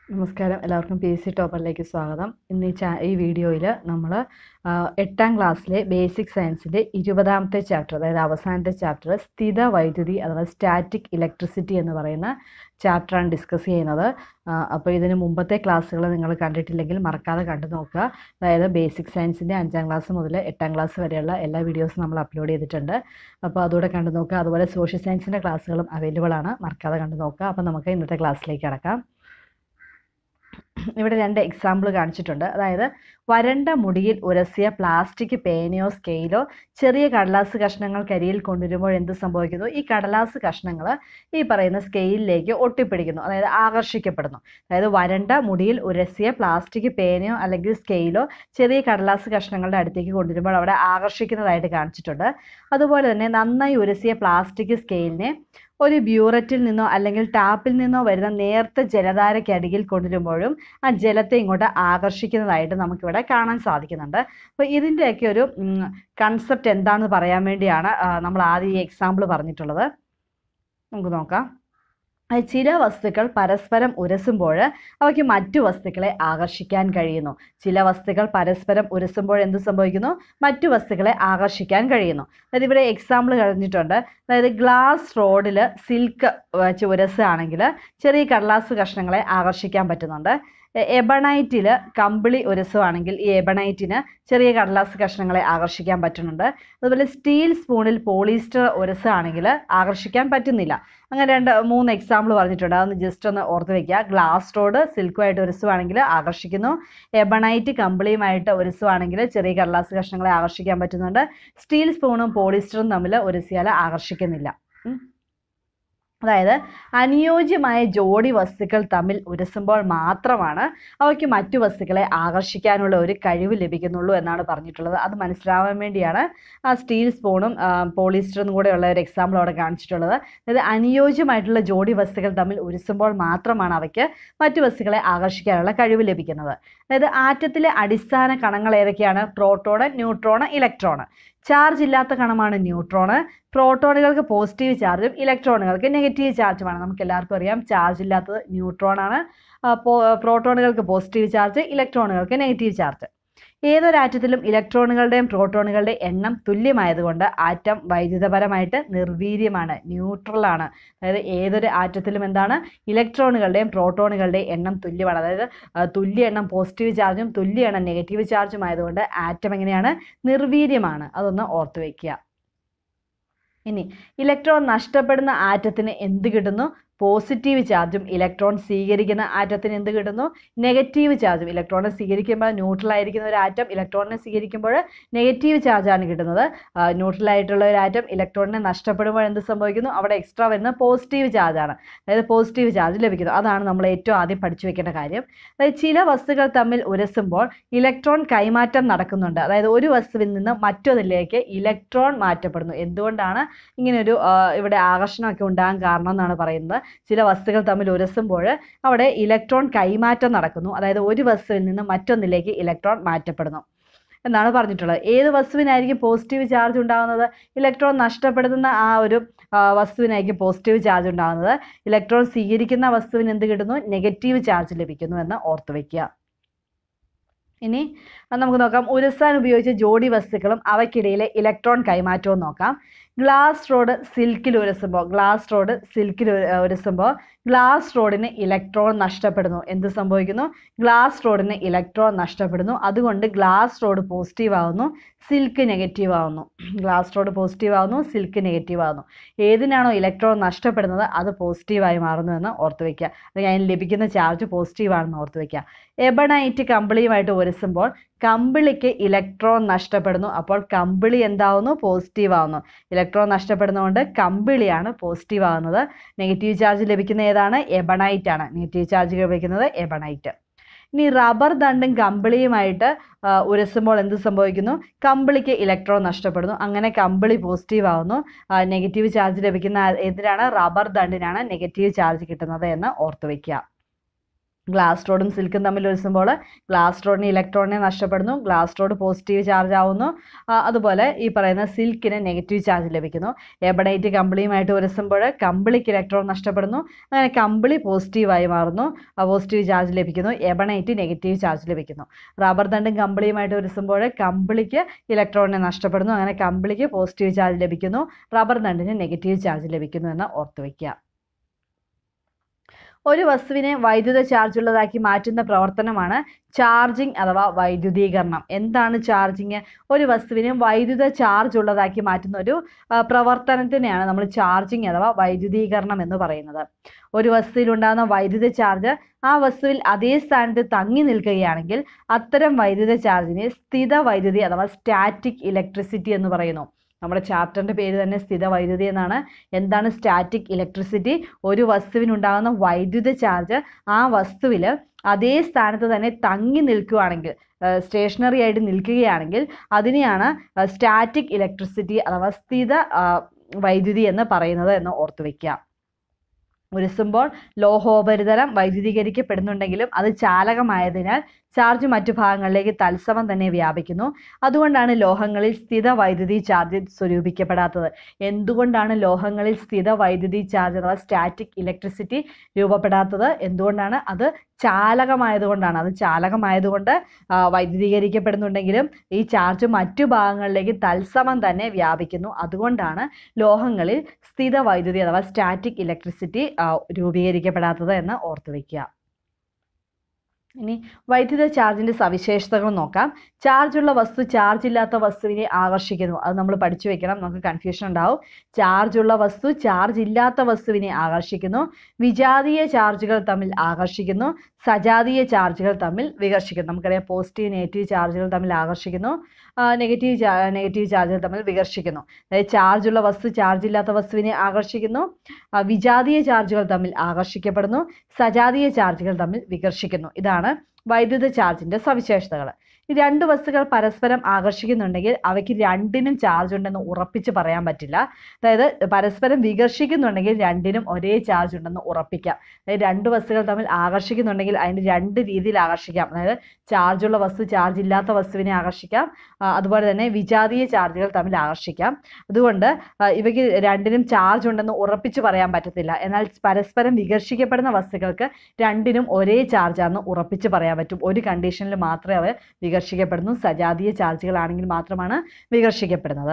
നമസ്കാരം എല്ലാവർക്കും P S C ടോപ്പറിലേക്ക് സ്വാഗതം ഇന്ന് ഈ ചാ ഈ വീഡിയോയിൽ നമ്മൾ എട്ടാം ക്ലാസ്സിലെ ബേസിക് സയൻസിൻ്റെ ഇരുപതാമത്തെ ചാപ്റ്റർ അതായത് അവസാനത്തെ ചാപ്റ്റർ സ്ഥിത വൈദ്യുതി അഥവാ സ്റ്റാറ്റിക് ഇലക്ട്രിസിറ്റി എന്ന് പറയുന്ന ചാപ്റ്ററാണ് ഡിസ്കസ് ചെയ്യുന്നത് അപ്പോൾ ഇതിന് മുമ്പത്തെ ക്ലാസ്സുകൾ നിങ്ങൾ കണ്ടിട്ടില്ലെങ്കിൽ മറക്കാതെ കണ്ടു നോക്കുക അതായത് ബേസിക് സയൻസിൻ്റെ അഞ്ചാം ക്ലാസ് മുതൽ എട്ടാം ക്ലാസ് വരെയുള്ള എല്ലാ വീഡിയോസും നമ്മൾ അപ്ലോഡ് ചെയ്തിട്ടുണ്ട് അപ്പോൾ അതുകൂടെ കണ്ടു നോക്കുക അതുപോലെ സോഷ്യൽ സയൻസിൻ്റെ ക്ലാസ്സുകളും അവൈലബിൾ ആണ് മറക്കാതെ കണ്ടു നോക്കുക അപ്പോൾ നമുക്ക് ഇന്നത്തെ ക്ലാസ്സിലേക്ക് കടക്കാം ഇവിടെ രണ്ട് എക്സാമ്പിൾ കാണിച്ചിട്ടുണ്ട് അതായത് വരണ്ട മുടിയിൽ ഉരസിയ പ്ലാസ്റ്റിക് പേനയോ സ്കെയിലോ ചെറിയ കടലാസ് കഷ്ണങ്ങൾ കരിയിൽ കൊണ്ടുവരുമ്പോൾ എന്ത് സംഭവിക്കുന്നു ഈ കടലാസ് കഷ്ണങ്ങൾ ഈ പറയുന്ന സ്കെയിലിലേക്ക് ഒട്ടിപ്പിടിക്കുന്നു അതായത് ആകർഷിക്കപ്പെടുന്നു അതായത് വരണ്ട മുടിയിൽ ഉരസിയ പ്ലാസ്റ്റിക് പേനയോ അല്ലെങ്കിൽ സ്കെയിലോ ചെറിയ കടലാസ് കഷ്ണങ്ങളുടെ അടുത്തേക്ക് കൊണ്ടുവരുമ്പോൾ അവിടെ ആകർഷിക്കുന്നതായിട്ട് കാണിച്ചിട്ടുണ്ട് അതുപോലെ തന്നെ നന്നായി ഉരസിയ പ്ലാസ്റ്റിക് സ്കെയിലിനെ ഒരു ബ്യൂററ്റിൽ നിന്നോ അല്ലെങ്കിൽ ടാപ്പിൽ നിന്നോ വരുന്ന നേർത്ത ജലധാരയ്ക്കരികിൽ കൊണ്ടുവരുമ്പോഴും ആ ജലത്തെ ഇങ്ങോട്ട് ആകർഷിക്കുന്നതായിട്ട് നമുക്കിവിടെ കാണാൻ സാധിക്കുന്നുണ്ട് അപ്പോൾ ഇതിൻ്റെയൊക്കെ ഒരു കൺസെപ്റ്റ് എന്താണെന്ന് പറയാൻ വേണ്ടിയാണ് നമ്മൾ ആദ്യം ഈ എക്സാമ്പിൾ പറഞ്ഞിട്ടുള്ളത് നമുക്ക് നോക്കാം ചില വസ്തുക്കൾ പരസ്പരം ഉരസുമ്പോൾ അവയ്ക്ക് മറ്റു വസ്തുക്കളെ ആകർഷിക്കാൻ കഴിയുന്നു ചില വസ്തുക്കൾ പരസ്പരം ഉരസുമ്പോൾ എന്ത് സംഭവിക്കുന്നു മറ്റു വസ്തുക്കളെ ആകർഷിക്കാൻ കഴിയുന്നു അതായത് ഇവിടെ എക്സാമ്പിൾ കഴിഞ്ഞിട്ടുണ്ട് അതായത് ഗ്ലാസ് റോഡിൽ സിൽക്ക് വെച്ച് ഉരസുകയാണെങ്കിൽ ചെറിയ കടലാസ് കഷ്ണങ്ങളെ ആകർഷിക്കാൻ പറ്റുന്നുണ്ട് എബണൈറ്റിൽ കമ്പിളി ഉരസുവാണെങ്കിൽ ഈ എബണൈറ്റിന് ചെറിയ കടലാസ് കഷ്ണങ്ങളെ ആകർഷിക്കാൻ പറ്റുന്നുണ്ട് അതുപോലെ സ്റ്റീൽ സ്പൂണിൽ പോളിസ്റ്റർ ഉരസുകയാണെങ്കിൽ ആകർഷിക്കാൻ പറ്റുന്നില്ല അങ്ങനെ രണ്ട് മൂന്ന് എക്സാമ്പിൾ പറഞ്ഞിട്ടുണ്ട് അതൊന്ന് ജസ്റ്റ് ഒന്ന് ഓർത്ത് വെക്കുക ഗ്ലാസ് റോഡ് സിൽക്കുമായിട്ട് ഉരസുവാണെങ്കിൽ ആകർഷിക്കുന്നു എബണൈറ്റ് കമ്പിളിയുമായിട്ട് ഉരസുവാണെങ്കിൽ ചെറിയ കടലാസ് കഷ്ണങ്ങളെ ആകർഷിക്കാൻ പറ്റുന്നുണ്ട് സ്റ്റീൽ സ്പൂണും പോളിസ്റ്ററും തമ്മിൽ ഉരസിയാൽ ആകർഷിക്കുന്നില്ല അതായത് അനുയോജ്യമായ ജോഡി വസ്തുക്കൾ തമ്മിൽ ഉരസുമ്പോൾ മാത്രമാണ് അവയ്ക്ക് മറ്റു വസ്തുക്കളെ ആകർഷിക്കാനുള്ള ഒരു കഴിവ് ലഭിക്കുന്നുള്ളൂ എന്നാണ് പറഞ്ഞിട്ടുള്ളത് അത് മനസ്സിലാവാൻ വേണ്ടിയാണ് ആ സ്റ്റീൽ സ്പൂണും പോളിസ്റ്ററും കൂടെയുള്ള ഒരു എക്സാമ്പിൾ അവിടെ കാണിച്ചിട്ടുള്ളത് അതായത് അനുയോജ്യമായിട്ടുള്ള ജോഡി വസ്തുക്കൾ തമ്മിൽ ഉരസുമ്പോൾ മാത്രമാണ് അവയ്ക്ക് മറ്റു വസ്തുക്കളെ ആകർഷിക്കാനുള്ള കഴിവ് ലഭിക്കുന്നത് അതായത് ആറ്റത്തിലെ അടിസ്ഥാന കണങ്ങൾ ഏതൊക്കെയാണ് പ്രോട്ടോണ് ന്യൂട്രോണ് ഇലക്ട്രോണ് ചാർജ് ഇല്ലാത്ത കണമാണ് ന്യൂട്രോണ് പ്രോട്ടോണുകൾക്ക് പോസിറ്റീവ് ചാർജും ഇലക്ട്രോണുകൾക്ക് നെഗറ്റീവ് ചാർജുമാണ് നമുക്ക് എല്ലാവർക്കും അറിയാം ചാർജ് ഇല്ലാത്തത് ന്യൂട്രോണാണ് പ്രോട്ടോണുകൾക്ക് പോസിറ്റീവ് ചാർജ് ഇലക്ട്രോണുകൾക്ക് നെഗറ്റീവ് ചാർജ് ഏതൊരാറ്റത്തിലും ഇലക്ട്രോണുകളുടെയും പ്രോട്ടോണുകളുടെയും എണ്ണം തുല്യമായതുകൊണ്ട് ആറ്റം വൈദ്യുതപരമായിട്ട് നിർവീര്യമാണ് ന്യൂട്രലാണ് അതായത് ഏതൊരു ആറ്റത്തിലും എന്താണ് ഇലക്ട്രോണുകളുടെയും പ്രോട്ടോണുകളുടെയും എണ്ണം തുല്യമാണ് അതായത് തുല്യ എണ്ണം പോസിറ്റീവ് ചാർജും തുല്യ എണ്ണം നെഗറ്റീവ് ചാർജും ആയതുകൊണ്ട് ആറ്റം എങ്ങനെയാണ് നിർവീര്യമാണ് അതൊന്ന് ഓർത്ത് വയ്ക്കുക ഇനി ഇലക്ട്രോൺ നഷ്ടപ്പെടുന്ന ആറ്റത്തിന് എന്ത് കിട്ടുന്നു പോസിറ്റീവ് ചാർജും ഇലക്ട്രോൺ സ്വീകരിക്കുന്ന ആറ്റത്തിന് എന്ത് കിട്ടുന്നു നെഗറ്റീവ് ചാർജും ഇലക്ട്രോണിനെ സ്വീകരിക്കുമ്പോൾ ന്യൂട്രൽ ആയിരിക്കുന്ന ഒരു ആറ്റം ഇലക്ട്രോണിനെ സ്വീകരിക്കുമ്പോൾ നെഗറ്റീവ് ചാർജാണ് കിട്ടുന്നത് ന്യൂട്രൽ ആയിട്ടുള്ള ഒരു ആറ്റം ഇലക്ട്രോണിനെ നഷ്ടപ്പെടുമ്പോൾ എന്ത് സംഭവിക്കുന്നു അവിടെ എക്സ്ട്രാ വരുന്ന പോസിറ്റീവ് ചാർജാണ് അതായത് പോസിറ്റീവ് ചാർജ് ലഭിക്കുന്നു അതാണ് നമ്മൾ ഏറ്റവും ആദ്യം പഠിച്ചു വെക്കേണ്ട കാര്യം അതായത് ചില വസ്തുക്കൾ തമ്മിൽ ഉരസുമ്പോൾ ഇലക്ട്രോൺ കൈമാറ്റം നടക്കുന്നുണ്ട് അതായത് ഒരു വസ്തുവിൽ നിന്ന് മറ്റൊന്നിലേക്ക് ഇലക്ട്രോൺ മാറ്റപ്പെടുന്നു എന്തുകൊണ്ടാണ് ഇങ്ങനൊരു ഇവിടെ ആകർഷണമൊക്കെ ഉണ്ടാകാൻ കാരണം എന്നാണ് പറയുന്നത് ചില വസ്തുക്കൾ തമ്മിൽ ഉരസുമ്പോൾ അവിടെ ഇലക്ട്രോൺ കൈമാറ്റം നടക്കുന്നു അതായത് ഒരു വസ്തുവിൽ നിന്ന് മറ്റൊന്നിലേക്ക് ഇലക്ട്രോൺ മാറ്റപ്പെടുന്നു എന്നാണ് പറഞ്ഞിട്ടുള്ളത് ഏത് വസ്തുവിനായിരിക്കും പോസിറ്റീവ് ചാർജ് ഉണ്ടാകുന്നത് ഇലക്ട്രോൺ നഷ്ടപ്പെടുത്തുന്ന ആ ഒരു വസ്തുവിനായിരിക്കും പോസിറ്റീവ് ചാർജ് ഉണ്ടാകുന്നത് ഇലക്ട്രോൺ സ്വീകരിക്കുന്ന വസ്തുവിന് എന്ത് കിട്ടുന്നു നെഗറ്റീവ് ചാർജ് ലഭിക്കുന്നു എന്ന് ഓർത്ത് വയ്ക്കുക ഇനി നമുക്ക് നോക്കാം ഉരസാൻ ഉപയോഗിച്ച ജോഡി വസ്തുക്കളും അവയ്ക്കിടയിലെ ഇലക്ട്രോൺ കൈമാറ്റവും നോക്കാം ഗ്ലാസ് റോഡ് സിൽക്കിൽ ഉരസുമ്പോൾ ഗ്ലാസ് റോഡ് സിൽക്കിൽ ഉരസുമ്പോൾ ഗ്ലാസ് റോഡിന് ഇലക്ട്രോൺ നഷ്ടപ്പെടുന്നു എന്ത് സംഭവിക്കുന്നു ഗ്ലാസ് റോഡിന് ഇലക്ട്രോൺ നഷ്ടപ്പെടുന്നു അതുകൊണ്ട് ഗ്ലാസ് റോഡ് പോസിറ്റീവ് ആവുന്നു സിൽക്ക് നെഗറ്റീവ് ആവുന്നു ഗ്ലാസ് റോഡ് പോസിറ്റീവ് ആവുന്നു സിൽക്ക് നെഗറ്റീവ് ആവുന്നു ഏതിനാണോ ഇലക്ട്രോൺ നഷ്ടപ്പെടുന്നത് അത് പോസിറ്റീവായി മാറുന്നു എന്ന് ഓർത്ത് വയ്ക്കുക അല്ലെങ്കിൽ അതിന് ലഭിക്കുന്ന ചാർജ് പോസിറ്റീവ് ആണെന്ന് ഓർത്ത് വയ്ക്കുക എബണൈറ്റ് കമ്പിളിയുമായിട്ട് ഉരസുമ്പോൾ കമ്പിളിക്ക് ഇലക്ട്രോൺ നഷ്ടപ്പെടുന്നു അപ്പോൾ കമ്പിളി എന്താവുന്നു പോസിറ്റീവ് ആവുന്നു ഇലക്ട്രോൺ നഷ്ടപ്പെടുന്നതുകൊണ്ട് കമ്പിളിയാണ് പോസിറ്റീവ് ആവുന്നത് നെഗറ്റീവ് ചാർജ് ലഭിക്കുന്ന ഏതാണ് എബണൈറ്റ് ആണ് നെഗറ്റീവ് ചാർജ് ലഭിക്കുന്നത് എബണൈറ്റ് ഇനി റബ്ബർ ദണ്ടും കമ്പിളിയുമായിട്ട് ഉരസുമ്പോൾ എന്ത് സംഭവിക്കുന്നു കമ്പിളിക്ക് ഇലക്ട്രോൺ നഷ്ടപ്പെടുന്നു അങ്ങനെ കമ്പിളി പോസിറ്റീവ് ആവുന്നു നെഗറ്റീവ് ചാർജ് ലഭിക്കുന്ന എന്തിനാണ് റബ്ബർ ദണ്ടിനാണ് നെഗറ്റീവ് ചാർജ് കിട്ടുന്നത് എന്ന് ഓർത്ത് വയ്ക്കുക ഗ്ലാസ് റോഡും സിൽക്കും തമ്മിൽ ഉരസുമ്പോൾ ഗ്ലാസ് റോഡിന് ഇലക്ട്രോണിനെ നഷ്ടപ്പെടുന്നു ഗ്ലാസ് റോഡ് പോസിറ്റീവ് ചാർജ് ആവുന്നു ആ, അതുപോലെ ഈ പറയുന്ന സിൽക്കിന് നെഗറ്റീവ് ചാർജ് ലഭിക്കുന്നു എബണൈറ്റ് കമ്പിളിയുമായിട്ട് ഉരസുമ്പോൾ കമ്പിളിക്ക് ഇലക്ട്രോൺ നഷ്ടപ്പെടുന്നു അങ്ങനെ കമ്പിളി പോസിറ്റീവായി മാറുന്നു പോസിറ്റീവ് ചാർജ് ലഭിക്കുന്നു എബണൈറ്റ് നെഗറ്റീവ് ചാർജ് ലഭിക്കുന്നു റബ്ബർ തണ്ടും കമ്പിളിയുമായിട്ട് ഉരസുമ്പോൾ കമ്പിളിക്ക് ഇലക്ട്രോണിനെ നഷ്ടപ്പെടുന്നു അങ്ങനെ കമ്പിളിക്ക് പോസിറ്റീവ് ചാർജ് ലഭിക്കുന്നു റബ്ബർ തണ്ടിന് നെഗറ്റീവ് ചാർജ് ലഭിക്കുന്നു എന്ന് ഓർത്ത് വയ്ക്കുക ഒരു വസ്തുവിനെ വൈദ്യുത ചാർജ് ഉള്ളതാക്കി മാറ്റുന്ന പ്രവർത്തനമാണ് ചാർജിങ് അഥവാ വൈദ്യുതീകരണം എന്താണ് ചാർജിങ് ഒരു വസ്തുവിനെ വൈദ്യുത ചാർജ് ഉള്ളതാക്കി മാറ്റുന്ന ഒരു ആ, പ്രവർത്തനത്തിനെയാണ് നമ്മൾ ചാർജിങ് അഥവാ വൈദ്യുതീകരണം എന്ന് പറയുന്നത് ഒരു വസ്തുവിൽ ഉണ്ടാകുന്ന വൈദ്യുത ചാർജ് ആ വസ്തുവിൽ അതേ സ്ഥാനത്ത് തങ്ങി നിൽക്കുകയാണെങ്കിൽ അത്തരം വൈദ്യുത ചാർജിനെ സ്ഥിത വൈദ്യുതി അഥവാ സ്റ്റാറ്റിക് ഇലക്ട്രിസിറ്റി എന്ന് പറയുന്നു നമ്മുടെ ചാപ്റ്ററിൻ്റെ പേര് തന്നെ സ്ഥിത വൈദ്യുതി എന്നാണ് എന്താണ് സ്റ്റാറ്റിക് ഇലക്ട്രിസിറ്റി ഒരു വസ്തുവിനുണ്ടാകുന്ന വൈദ്യുത ചാർജ് ആ വസ്തുവിൽ അതേ സ്ഥാനത്ത് തന്നെ തങ്ങി നിൽക്കുകയാണെങ്കിൽ സ്റ്റേഷനറി ആയിട്ട് നിൽക്കുകയാണെങ്കിൽ അതിനെയാണ് സ്റ്റാറ്റിക് ഇലക്ട്രിസിറ്റി അഥവാ സ്ഥിത ആ, വൈദ്യുതി എന്ന് പറയുന്നത് എന്ന് ഓർത്തു വയ്ക്കുക ഉരസുമ്പോൾ ലോഹോപരിതലം വൈദ്യുതീകരിക്കപ്പെടുന്നുണ്ടെങ്കിലും അത് ചാലകമായതിനാൽ ചാർജ് മറ്റു ഭാഗങ്ങളിലേക്ക് തത്സമം തന്നെ വ്യാപിക്കുന്നു അതുകൊണ്ടാണ് ലോഹങ്ങളിൽ സ്ഥിത വൈദ്യുതി ചാർജ് സ്വരൂപിക്കപ്പെടാത്തത് എന്തുകൊണ്ടാണ് ലോഹങ്ങളിൽ സ്ഥിത വൈദ്യുതി ചാർജ് അഥവാ സ്റ്റാറ്റിക് ഇലക്ട്രിസിറ്റി രൂപപ്പെടാത്തത് എന്തുകൊണ്ടാണ് അത് ചാലകമായതുകൊണ്ടാണ് അത് ചാലകമായതുകൊണ്ട് ആ, വൈദ്യുതീകരിക്കപ്പെടുന്നുണ്ടെങ്കിലും ഈ ചാർജ് മറ്റു ഭാഗങ്ങളിലേക്ക് തത്സമം തന്നെ വ്യാപിക്കുന്നു അതുകൊണ്ടാണ് ലോഹങ്ങളിൽ സ്ഥിത വൈദ്യുതി അഥവാ സ്റ്റാറ്റിക് ഇലക്ട്രിസിറ്റി രൂപീകരിക്കപ്പെടാത്തത് എന്ന് ഓർത്തു വയ്ക്കുക ഇനി വൈദ്യുത ചാർജിൻ്റെ സവിശേഷതകൾ നോക്കാം ചാർജുള്ള വസ്തു ചാർജ് ഇല്ലാത്ത വസ്തുവിനെ ആകർഷിക്കുന്നു അത് നമ്മൾ പഠിച്ചു വെക്കണം നമുക്ക് കൺഫ്യൂഷൻ ഉണ്ടാവും ചാർജുള്ള വസ്തു ചാർജ് ഇല്ലാത്ത വസ്തുവിനെ ആകർഷിക്കുന്നു വിജാതീയ ചാർജുകൾ തമ്മിൽ ആകർഷിക്കുന്നു സജാതീയ ചാർജുകൾ തമ്മിൽ വികർഷിക്കുന്നു നമുക്കറിയാം പോസിറ്റീവ് നെഗറ്റീവ് ചാർജുകൾ തമ്മിൽ ആകർഷിക്കുന്നു നെഗറ്റീവ് നെഗറ്റീവ് ചാർജുകൾ തമ്മിൽ വികർഷിക്കുന്നു അതായത് ചാർജുള്ള വസ്തു ചാർജ് ഇല്ലാത്ത വസ്തുവിനെ ആകർഷിക്കുന്നു ആ, വിജാതീയ ചാർജുകൾ തമ്മിൽ ആകർഷിക്കപ്പെടുന്നു സജാതീയ ചാർജുകൾ തമ്മിൽ വികർഷിക്കുന്നു ഇതാണ് വൈദ്യുത ചാർജിൻ്റെ സവിശേഷതകൾ ഈ രണ്ട് വസ്തുക്കൾ പരസ്പരം ആകർഷിക്കുന്നുണ്ടെങ്കിൽ അവയ്ക്ക് രണ്ടിനും ചാർജ് ഉണ്ടെന്ന് ഉറപ്പിച്ച് പറയാൻ പറ്റില്ല അതായത് പരസ്പരം വികർഷിക്കുന്നുണ്ടെങ്കിൽ രണ്ടിനും ഒരേ ചാർജ് ഉണ്ടെന്ന് ഉറപ്പിക്കാം അതായത് രണ്ട് വസ്തുക്കൾ തമ്മിൽ ആകർഷിക്കുന്നുണ്ടെങ്കിൽ അതിന് രണ്ട് രീതിയിൽ ആകർഷിക്കാം അതായത് ചാർജുള്ള വസ്തു ചാർജ് ഇല്ലാത്ത വസ്തുവിനെ ആകർഷിക്കാം ആ, അതുപോലെ തന്നെ വിജാതീയ ചാർജുകൾ തമ്മിൽ ആകർഷിക്കാം അതുകൊണ്ട് ആ, ഇവയ്ക്ക് രണ്ടിനും ചാർജ് ഉണ്ടെന്ന് ഉറപ്പിച്ച് പറയാൻ പറ്റത്തില്ല എന്നാൽ പരസ്പരം വികർഷിക്കപ്പെടുന്ന വസ്തുക്കൾക്ക് രണ്ടിനും ഒരേ ചാർജാണെന്ന് ഉറപ്പിച്ച് പറയാൻ പറ്റും ഒരു കണ്ടീഷനിൽ മാത്രമേ അവ വികർഷിക്കപ്പെടുന്നു സജാതീയ ചാർജുകളാണെങ്കിൽ മാത്രമാണ് വികർഷിക്കപ്പെടുന്നത്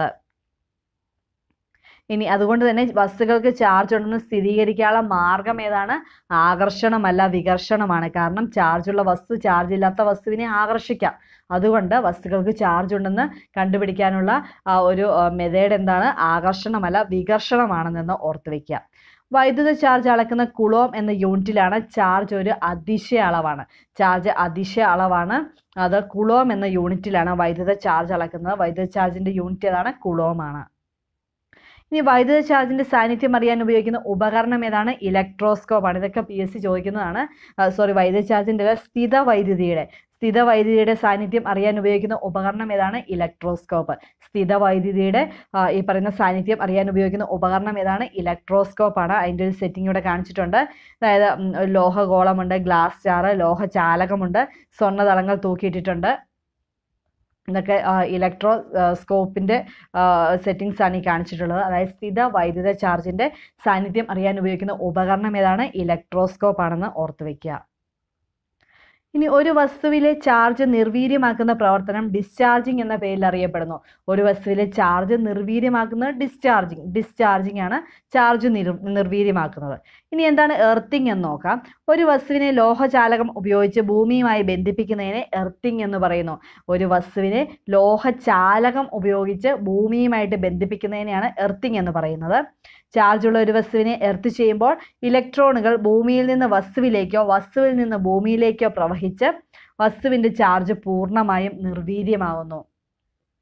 ഇനി അതുകൊണ്ട് തന്നെ വസ്തുക്കൾക്ക് ചാർജ് ഉണ്ടെന്ന് സ്ഥിരീകരിക്കാനുള്ള മാർഗം ഏതാണ് ആകർഷണമല്ല വികർഷണമാണ് കാരണം ചാർജുള്ള വസ്തു ചാർജ് ഇല്ലാത്ത വസ്തുവിനെ ആകർഷിക്കാം അതുകൊണ്ട് വസ്തുക്കൾക്ക് ചാർജ് ഉണ്ടെന്ന് കണ്ടുപിടിക്കാനുള്ള ആ, ഒരു മെത്തേഡ് എന്താണ് ആകർഷണമല്ല വികർഷണമാണെന്ന് ഓർത്ത് വയ്ക്കുക വൈദ്യുത ചാർജ് അളക്കുന്ന കുളോം എന്ന യൂണിറ്റിലാണ് ചാർജ് ഒരു അതിശയ അളവാണ് ചാർജ് അതിശയ അളവാണ് അത് കുളോം എന്ന യൂണിറ്റിലാണ് വൈദ്യുത ചാർജ് അളക്കുന്നത് വൈദ്യുത ചാർജിന്റെ യൂണിറ്റ് ഏതാണ് കുളോമാണ് ഇനി വൈദ്യുത ചാർജിന്റെ സാന്നിധ്യം അറിയാൻ ഉപയോഗിക്കുന്ന ഉപകരണം ഏതാണ് ഇലക്ട്രോസ്കോപ്പ് ആണ് ഇതൊക്കെ പി എസ് സി ചോദിക്കുന്നതാണ് സോറി വൈദ്യുത ചാർജിന്റെ അല്ല സ്ഥിത വൈദ്യുതിയുടെ സ്ഥിത വൈദ്യുതിയുടെ സാന്നിധ്യം അറിയാൻ ഉപയോഗിക്കുന്ന ഉപകരണം ഏതാണ് ഇലക്ട്രോസ്കോപ്പ് സ്ഥിത വൈദ്യുതിയുടെ ആ, ഈ പറയുന്ന സാന്നിധ്യം അറിയാൻ ഉപയോഗിക്കുന്ന ഉപകരണം ഏതാണ് ഇലക്ട്രോസ്കോപ്പ് ആണ് അതിൻ്റെ ഒരു സെറ്റിംഗ് ഇവിടെ കാണിച്ചിട്ടുണ്ട് അതായത് ഉം, ഒരു ലോഹഗോളമുണ്ട് ഗ്ലാസ് ജാറ് ലോഹ ചാലകമുണ്ട് സ്വർണ്ണതളങ്ങൾ തൂക്കിയിട്ടിട്ടുണ്ട് ഇതൊക്കെ ഇലക്ട്രോ സ്കോപ്പിൻ്റെ സെറ്റിങ്സ് ആണ് ഈ കാണിച്ചിട്ടുള്ളത് അതായത് സ്ഥിത വൈദ്യുത ചാർജിൻ്റെ സാന്നിധ്യം അറിയാൻ ഉപയോഗിക്കുന്ന ഉപകരണം ഏതാണ് ഇലക്ട്രോസ്കോപ്പ് ആണെന്ന് ഓർത്ത് വയ്ക്കുക ഇനി ഒരു വസ്തുവിലെ ചാർജ് നിർവീര്യമാക്കുന്ന പ്രവർത്തനം ഡിസ്ചാർജിങ് എന്ന പേരിൽ അറിയപ്പെടുന്നു ഒരു വസ്തുവിലെ ചാർജ് നിർവീര്യമാക്കുന്നത് ഡിസ്ചാർജിങ് ഡിസ്ചാർജിങ് ആണ് ചാർജ് നിർ നിർവീര്യമാക്കുന്നത് ഇനി എന്താണ് എർത്തിങ് എന്ന് നോക്കാം ഒരു വസ്തുവിനെ ലോഹചാലകം ഉപയോഗിച്ച് ഭൂമിയുമായി ബന്ധിപ്പിക്കുന്നതിനെ എർത്തിങ് എന്ന് പറയുന്നു ഒരു വസ്തുവിനെ ലോഹചാലകം ഉപയോഗിച്ച് ഭൂമിയുമായിട്ട് ബന്ധിപ്പിക്കുന്നതിനെയാണ് എർത്തിങ് എന്ന് പറയുന്നത് ചാർജുള്ള ഒരു വസ്തുവിനെ എർത്ത് ചെയ്യുമ്പോൾ ഇലക്ട്രോണുകൾ ഭൂമിയിൽ നിന്ന് വസ്തുവിലേക്കോ വസ്തുവിൽ നിന്ന് ഭൂമിയിലേക്കോ പ്രവഹിച്ച് വസ്തുവിൻ്റെ ചാർജ് പൂർണ്ണമായും നിർവീര്യമാവുന്നു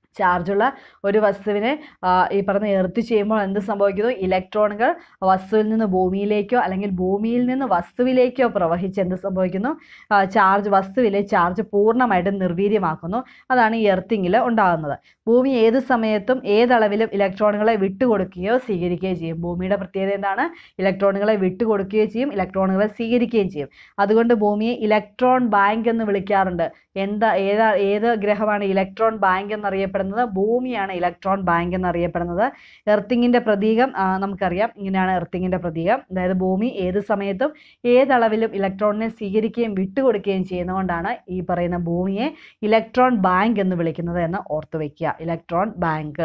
ചാർജുള്ള ഒരു വസ്തുവിനെ ആ, ഈ പറഞ്ഞ എർത്ത് ചെയ്യുമ്പോൾ എന്ത് സംഭവിക്കുന്നു ഇലക്ട്രോണുകൾ വസ്തുവിൽ നിന്ന് ഭൂമിയിലേക്കോ അല്ലെങ്കിൽ ഭൂമിയിൽ നിന്ന് വസ്തുവിലേക്കോ പ്രവഹിച്ച് എന്ത് സംഭവിക്കുന്നു ആ, ചാർജ് വസ്തുവിലെ ചാർജ് പൂർണ്ണമായിട്ടും നിർവീര്യമാക്കുന്നു അതാണ് ഈ എർത്തിങ്ങിൽ ഉണ്ടാകുന്നത് ഭൂമി ഏത് സമയത്തും ഏതളവിലും ഇലക്ട്രോണുകളെ വിട്ടുകൊടുക്കുകയോ സ്വീകരിക്കുകയോ ചെയ്യും ഭൂമിയുടെ പ്രത്യേകത എന്താണ് ഇലക്ട്രോണുകളെ വിട്ടുകൊടുക്കുകയോ ചെയ്യും ഇലക്ട്രോണുകളെ സ്വീകരിക്കുകയും ചെയ്യും അതുകൊണ്ട് ഭൂമിയെ ഇലക്ട്രോൺ ബാങ്ക് എന്ന് വിളിക്കാറുണ്ട് എന്താ ഏതാ ഏത് ഗ്രഹമാണ് ഇലക്ട്രോൺ ബാങ്ക് എന്നറിയപ്പെടുന്നത് ഭൂമിയാണ് ഇലക്ട്രോൺ ബാങ്ക് എന്നറിയപ്പെടുന്നത് എർത്തിങ്ങിൻ്റെ പ്രതീകം ആ, നമുക്കറിയാം ഇങ്ങനെയാണ് എർത്തിങ്ങിൻ്റെ പ്രതീകം അതായത് ഭൂമി ഏത് സമയത്തും ഏതളവിലും ഇലക്ട്രോണിനെ സ്വീകരിക്കുകയും വിട്ടുകൊടുക്കുകയും ചെയ്യുന്നതുകൊണ്ടാണ് ഈ പറയുന്ന ഭൂമിയെ ഇലക്ട്രോൺ ബാങ്ക് എന്ന് വിളിക്കുന്നത് എന്ന് ഓർത്തു വയ്ക്കുക ഇലക്ട്രോൺ ബാങ്ക്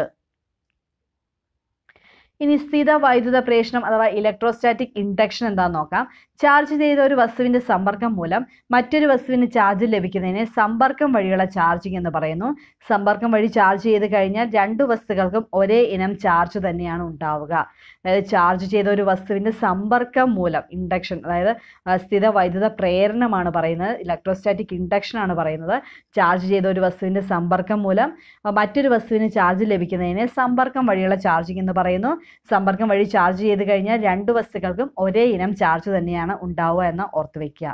ഇനി സ്ഥിത വൈദ്യുത പ്രേഷണം അഥവാ ഇലക്ട്രോസ്റ്റാറ്റിക് ഇൻഡക്ഷൻ എന്താണെന്ന് നോക്കാം ചാർജ് ചെയ്ത ഒരു വസ്തുവിന്റെ സമ്പർക്കം മൂലം മറ്റൊരു വസ്തുവിന് ചാർജ് ലഭിക്കുന്നതിനെ സമ്പർക്കം വഴിയുള്ള ചാർജിങ് എന്ന് പറയുന്നു സമ്പർക്കം വഴി ചാർജ് ചെയ്ത് കഴിഞ്ഞാൽ രണ്ടു വസ്തുക്കൾക്കും ഒരേ ഇനം ചാർജ് തന്നെയാണ് ഉണ്ടാവുക അതായത് ചാർജ് ചെയ്ത ഒരു വസ്തുവിന്റെ സമ്പർക്കം മൂലം ഇൻഡക്ഷൻ അതായത് ആ, സ്ഥിത വൈദ്യുത പ്രേരണമാണ് പറയുന്നത് ഇലക്ട്രോസ്റ്റാറ്റിക് ഇൻഡക്ഷൻ ആണ് പറയുന്നത് ചാർജ് ചെയ്ത ഒരു വസ്തുവിന്റെ സമ്പർക്കം മൂലം ആ, മറ്റൊരു വസ്തുവിന് ചാർജ് ലഭിക്കുന്നതിനെ സമ്പർക്കം വഴിയുള്ള ചാർജിങ് എന്ന് പറയുന്നു സമ്പർക്കം വഴി ചാർജ് ചെയ്ത് കഴിഞ്ഞാൽ രണ്ട് വസ്തുക്കൾക്കും ഒരേ ഇനം ചാർജ് തന്നെയാണ് ഉണ്ടാവുക എന്ന് ഓർത്തു വയ്ക്കുക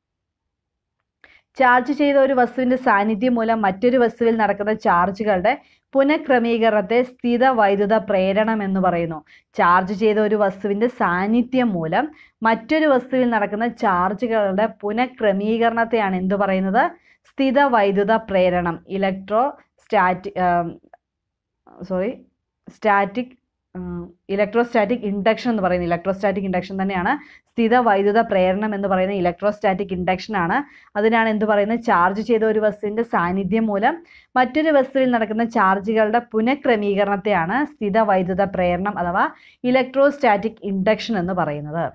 ചാർജ് ചെയ്ത ഒരു വസ്തുവിന്റെ സാന്നിധ്യം മൂലം മറ്റൊരു വസ്തുവിൽ നടക്കുന്ന ചാർജുകളുടെ പുനഃക്രമീകരണത്തെ സ്ഥിത വൈദ്യുത പ്രേരണം എന്ന് പറയുന്നു ചാർജ് ചെയ്ത ഒരു വസ്തുവിന്റെ സാന്നിധ്യം മൂലം മറ്റൊരു വസ്തുവിൽ നടക്കുന്ന ചാർജുകളുടെ പുനഃക്രമീകരണത്തെയാണ് എന്തു പറയുന്നത് സ്ഥിത വൈദ്യുത പ്രേരണം electro stati sorry static electrostatic induction എന്ന് പറയുന്നത് ഇലക്ട്രോസ്റ്റാറ്റിക് ഇൻഡക്ഷൻ തന്നെയാണ് സ്ഥിത വൈദ്യുത പ്രേരണം എന്ന് പറയുന്ന ഇലക്ട്രോസ്റ്റാറ്റിക് ഇൻഡക്ഷൻ ആണ് അതിനാണ് എന്ത് പറയുന്നത് ചാർജ് ചെയ്ത ഒരു വസ്തുവിന്റെ സാന്നിധ്യം മൂലം മറ്റൊരു വസ്തുവിൽ നടക്കുന്ന ചാർജുകളുടെ പുനഃക്രമീകരണത്തെയാണ് സ്ഥിത വൈദ്യുത പ്രേരണം അഥവാ ഇലക്ട്രോസ്റ്റാറ്റിക് ഇൻഡക്ഷൻ എന്ന് പറയുന്നത്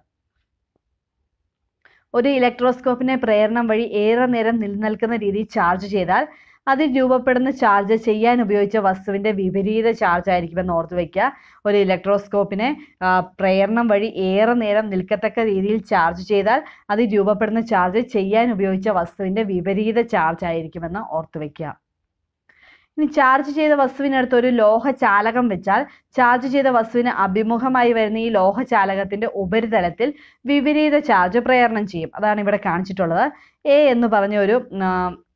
ഒരു ഇലക്ട്രോസ്കോപ്പിനെ പ്രേരണം വഴി ഏറെ നേരം നിലനിൽക്കുന്ന രീതിയിൽ ചാർജ് ചെയ്താൽ അതിൽ രൂപപ്പെടുന്ന ചാർജ് ചെയ്യാൻ ഉപയോഗിച്ച വസ്തുവിന്റെ വിപരീത ചാർജ് ആയിരിക്കുമെന്ന് ഓർത്തു വയ്ക്കുക ഒരു ഇലക്ട്രോസ്കോപ്പിനെ ആ, പ്രേരണം വഴി ഏറെ നേരം നിൽക്കത്തക്ക രീതിയിൽ ചാർജ് ചെയ്താൽ അതിൽ രൂപപ്പെടുന്ന ചാർജ് ചെയ്യാൻ ഉപയോഗിച്ച വസ്തുവിന്റെ വിപരീത ചാർജ് ആയിരിക്കുമെന്ന് ഓർത്തു വയ്ക്കുക ഇനി ചാർജ് ചെയ്ത വസ്തുവിനടുത്ത് ഒരു ലോഹ ചാലകം വെച്ചാൽ ചാർജ് ചെയ്ത വസ്തുവിന് അഭിമുഖമായി വരുന്ന ഈ ലോഹ ചാലകത്തിന്റെ ഉപരിതലത്തിൽ വിപരീത ചാർജ് പ്രേരണം ചെയ്യും അതാണ് ഇവിടെ കാണിച്ചിട്ടുള്ളത് എ എന്ന് പറഞ്ഞ ഒരു ആ,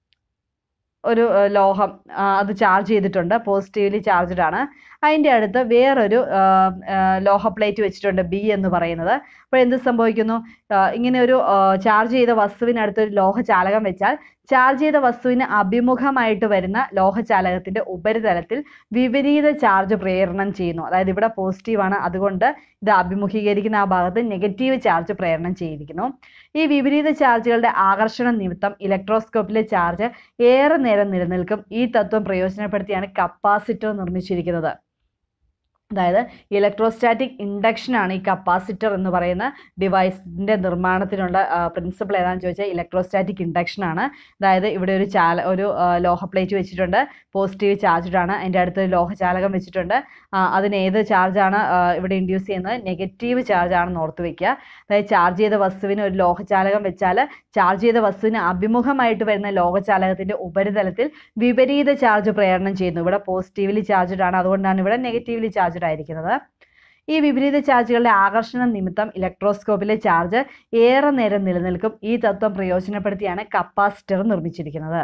ഒരു ആ, ലോഹം ആ, അത് ചാർജ് ചെയ്തിട്ടുണ്ട് പോസിറ്റീവ്ലി ചാർജ്ഡ് ആണ് അതിൻ്റെ അടുത്ത് വേറൊരു ആ, ആ, ലോഹ പ്ലേറ്റ് വെച്ചിട്ടുണ്ട് ബി എന്ന് പറയുന്നത് അപ്പോൾ എന്ത് സംഭവിക്കുന്നു ആ, ഇങ്ങനെ ഒരു ചാർജ് ചെയ്ത വസ്തുവിനടുത്ത് ഒരു ലോഹ ചാലകം വെച്ചാൽ ചാർജ് ചെയ്ത വസ്തുവിന് അഭിമുഖമായിട്ട് വരുന്ന ലോഹ ചാലകത്തിന്റെ ഉപരിതലത്തിൽ വിപരീത ചാർജ് പ്രേരണം ചെയ്യുന്നു അതായത് ഇവിടെ പോസിറ്റീവ് ആണ് അതുകൊണ്ട് ഇത് അഭിമുഖീകരിക്കുന്ന ആ ഭാഗത്ത് നെഗറ്റീവ് ചാർജ് പ്രേരണം ചെയ്തിരിക്കുന്നു ഈ വിപരീത ചാർജുകളുടെ ആകർഷണം നിമിത്തം ഇലക്ട്രോസ്കോപ്പിലെ ചാർജ് ഏറെ നേരം നിലനിൽക്കും ഈ തത്വം പ്രയോജനപ്പെടുത്തിയാണ് കപ്പാസിറ്റർ നിർമ്മിച്ചിരിക്കുന്നത് അതായത് ഇലക്ട്രോസ്റ്റാറ്റിക് ഇൻഡക്ഷൻ ആണ് ഈ കപ്പാസിറ്റർ എന്ന് പറയുന്ന ഡിവൈസിന്റെ നിർമ്മാണത്തിനുള്ള പ്രിൻസിപ്പിൾ ഏതാണെന്ന് ചോദിച്ചാൽ ഇലക്ട്രോസ്റ്റാറ്റിക് ഇൻഡക്ഷൻ ആണ് അതായത് ഇവിടെ ഒരു ചാല ഒരു ആ, ലോഹ പ്ലേറ്റ് വെച്ചിട്ടുണ്ട് പോസിറ്റീവ് ചാർജ്ഡ് ആണ് അതിൻ്റെ അടുത്ത് ഒരു ലോഹ ചാലകം വെച്ചിട്ടുണ്ട് ആ, അതിന് ഏത് ചാർജാണ് ഇവിടെ ഇൻഡ്യൂസ് ചെയ്യുന്നത് നെഗറ്റീവ് ചാർജ് ആണെന്ന് ഓർത്ത് വെക്കുക അതായത് ചാർജ് ചെയ്ത വസ്തുവിന് ഒരു ലോഹചാലകം വെച്ചാൽ ചാർജ് ചെയ്ത വസ്തുവിന് അഭിമുഖമായിട്ട് വരുന്ന ലോഹചാലകത്തിന്റെ ഉപരിതലത്തിൽ വിപരീത ചാർജ് പ്രേരണം ചെയ്യുന്നു ഇവിടെ പോസിറ്റീവ്ലി ചാർജ്ഡ് ആണ് അതുകൊണ്ടാണ് ഇവിടെ നെഗറ്റീവ്ലി ചാർജ്ഡ് ആയിരിക്കുന്നത് ഈ വിപരീത ചാർജുകളുടെ ആകർഷണം നിമിത്തം ഇലക്ട്രോസ്കോപ്പിലെ ചാർജ് ഏറെ നേരം നിലനിൽക്കും ഈ തത്വം പ്രയോജനപ്പെടുത്തിയാണ് കപ്പാസിറ്റർ നിർമ്മിച്ചിരിക്കുന്നത്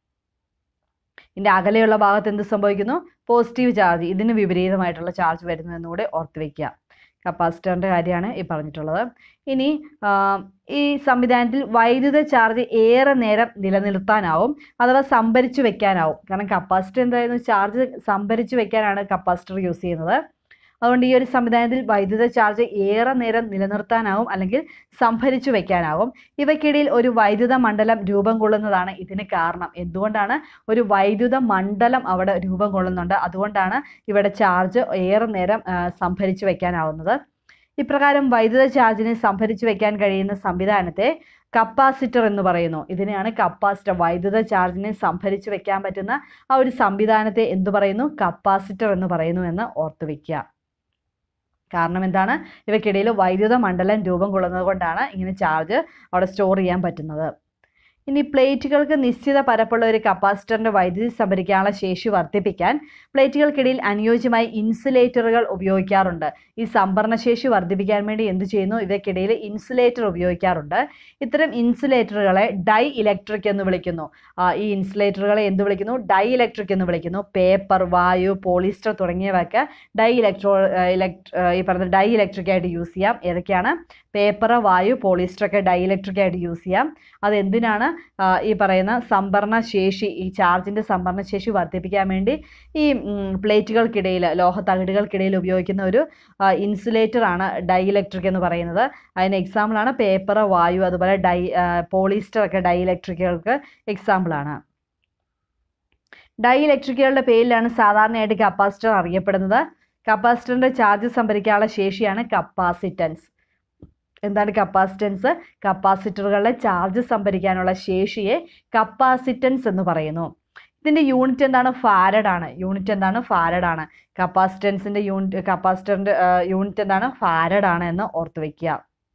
ഇതിന്റെ അകലെയുള്ള ഭാഗത്ത് എന്ത് സംഭവിക്കുന്നു പോസിറ്റീവ് ചാർജ് ഇതിന് വിപരീതമായിട്ടുള്ള ചാർജ് വരുന്നു എന്നുകൂടെ ഓർത്ത് വെക്കുക കപ്പാസിറ്ററിന്റെ കാര്യമാണ് ഈ പറഞ്ഞിട്ടുള്ളത് ഇനി ആ, ഈ സംവിധാനത്തിൽ വൈദ്യുത ചാർജ് ഏറെ നേരം നിലനിർത്താനാവും അഥവാ സംഭരിച്ചു വെക്കാനാവും കാരണം കപ്പാസിറ്റർ എന്തായിരുന്നു ചാർജ് സംഭരിച്ചു വെക്കാനാണ് കപ്പാസിറ്റർ യൂസ് ചെയ്യുന്നത് അതുകൊണ്ട് ഈ ഒരു സംവിധാനത്തിൽ വൈദ്യുത ചാർജ് ഏറെ നേരം നിലനിർത്താനാവും അല്ലെങ്കിൽ സംഭരിച്ചു വെക്കാനാവും ഇവയ്ക്കിടയിൽ ഒരു വൈദ്യുത മണ്ഡലം രൂപം കൊള്ളുന്നതാണ് ഇതിന് കാരണം എന്തുകൊണ്ടാണ് ഒരു വൈദ്യുത മണ്ഡലം അവിടെ രൂപം കൊള്ളുന്നുണ്ട് അതുകൊണ്ടാണ് ഇവിടെ ചാർജ് ഏറെ നേരം ആ, സംഭരിച്ചു വെക്കാനാവുന്നത് ഇപ്രകാരം വൈദ്യുത ചാർജിനെ സംഭരിച്ചു വെക്കാൻ കഴിയുന്ന സംവിധാനത്തെ കപ്പാസിറ്റർ എന്ന് പറയുന്നു ഇതിനെയാണ് കപ്പാസിറ്റർ വൈദ്യുത ചാർജിനെ സംഭരിച്ചു വെക്കാൻ പറ്റുന്ന ആ ഒരു സംവിധാനത്തെ എന്തു പറയുന്നു കപ്പാസിറ്റർ എന്ന് പറയുന്നു എന്ന് ഓർത്തു വെക്കുക കാരണം എന്താണ് ഇവയ്ക്കിടയിൽ വൈദ്യുത മണ്ഡലം രൂപം കൊള്ളുന്നത് കൊണ്ടാണ് ഇങ്ങനെ ചാർജ് അവിടെ സ്റ്റോർ ചെയ്യാൻ പറ്റുന്നത് ഇനി പ്ലേറ്റുകൾക്ക് നിശ്ചിത പരപ്പുള്ള ഒരു കപ്പാസിറ്ററിന്റെ വൈദ്യുതി സംഭരിക്കാനുള്ള ശേഷി വർദ്ധിപ്പിക്കാൻ പ്ലേറ്റുകൾക്കിടയിൽ അനുയോജ്യമായി ഇൻസുലേറ്ററുകൾ ഉപയോഗിക്കാറുണ്ട് ഈ സംഭരണശേഷി വർദ്ധിപ്പിക്കാൻ വേണ്ടി എന്ത് ചെയ്യുന്നു ഇവയ്ക്കിടയിൽ ഇൻസുലേറ്റർ ഉപയോഗിക്കാറുണ്ട് ഇത്തരം ഇൻസുലേറ്ററുകളെ ഡൈ ഇലക്ട്രിക് എന്ന് വിളിക്കുന്നു ആ, ഈ ഇൻസുലേറ്ററുകളെ എന്ത് വിളിക്കുന്നു ഡൈ ഇലക്ട്രിക് എന്ന് വിളിക്കുന്നു പേപ്പർ വായു പോളിസ്റ്റർ തുടങ്ങിയവയൊക്കെ ഡൈ ഇലക്ട്രോ ഇലക്ട് ഈ പറഞ്ഞ ഡൈ ഇലക്ട്രിക് ആയിട്ട് യൂസ് ചെയ്യാം ഏതൊക്കെയാണ് പേപ്പർ വായു പോളിസ്റ്റർ ഒക്കെ ഡൈ ഇലക്ട്രിക് ആയിട്ട് യൂസ് ചെയ്യാം അത് എന്തിനാണ് ആ, ഈ പറയുന്ന സംഭരണ ശേഷി ഈ ചാർജിൻ്റെ സംഭരണ ശേഷി വർദ്ധിപ്പിക്കാൻ വേണ്ടി ഈ ഉം, പ്ലേറ്റുകൾക്കിടയിൽ ലോഹ തകിടുകൾക്കിടയിൽ ഉപയോഗിക്കുന്ന ഒരു ഇൻസുലേറ്റർ ആണ് ഡൈ ഇലക്ട്രിക് എന്ന് പറയുന്നത് അതിന് എക്സാമ്പിളാണ് പേപ്പർ വായു അതുപോലെ ഡൈ പോളിസ്റ്റർ ഒക്കെ ഡൈ ഇലക്ട്രിക്കുകൾക്ക് എക്സാമ്പിളാണ് ഡൈ ഇലക്ട്രിക്കുകളുടെ പേരിലാണ് സാധാരണയായിട്ട് കപ്പാസിറ്റർ അറിയപ്പെടുന്നത് കപ്പാസിറ്ററിന്റെ ചാർജ് സംഭരിക്കാനുള്ള ശേഷിയാണ് കപ്പാസിറ്റൻസ് എന്താണ് കപ്പാസിറ്റൻസ് കപ്പാസിറ്ററുകളുടെ ചാർജ് സംഭരിക്കാനുള്ള ശേഷിയെ കപ്പാസിറ്റൻസ് എന്ന് പറയുന്നു ഇതിന്റെ യൂണിറ്റ് എന്താണ് ഫാരഡ് ആണ് യൂണിറ്റ് എന്താണ് ഫാരഡ് ആണ് കപ്പാസിറ്റൻസിന്റെ യൂണിറ്റ് കപ്പാസിറ്ററിന്റെ യൂണിറ്റ് എന്താണ് ഫാരഡ് ആണ് എന്ന് ഓർത്ത് വെക്കുക